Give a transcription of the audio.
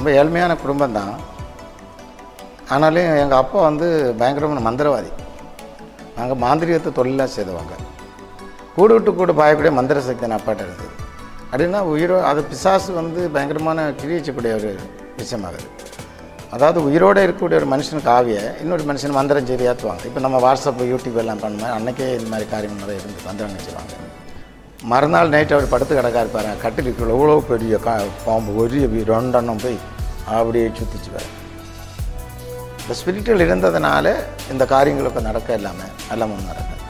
ரொம்ப ஏழ்மையான குடும்பம் தான் ஆனாலும் எங்கள் அப்பா வந்து பயங்கரமான மந்திரவாதி நாங்கள் மாந்திரிகத்தை தொழிலாக செய்தவங்க கூடு விட்டு கூடு பாயக்கூடிய மந்திர சக்தி என் அப்பாட்ட இருந்தது அப்படின்னா உயிரோ அது பிசாசு வந்து பயங்கரமான கிழிச்சக்கூடிய ஒரு விஷயமாகுது அதாவது உயிரோடு இருக்கக்கூடிய ஒரு மனுஷனுக்கு ஆவியை இன்னொரு மனுஷன் மந்திரம் செய்து ஏற்றுவாங்க இப்போ நம்ம வாட்ஸ்அப் யூடியூப் எல்லாம் பண்ண அன்னைக்கே இந்த மாதிரி காரியங்கள் நிறைய இருந்து மந்திரம் செய்வாங்க மறுநாள் நைட் அவர் படுத்து கிடக்காரு பாருங்க கட்டிலுக்குள்ள எவ்வளோ பெரிய கா பாம்பு ஒரு ரெண்டெண்ணம் போய் அப்படியே சுற்றிச்சுவார் இந்த ஸ்பிரிச்சுவல் இருந்ததுனால இந்த காரியங்களுக்கு நடக்க இல்லாமல் எல்லாம் நடக்கும்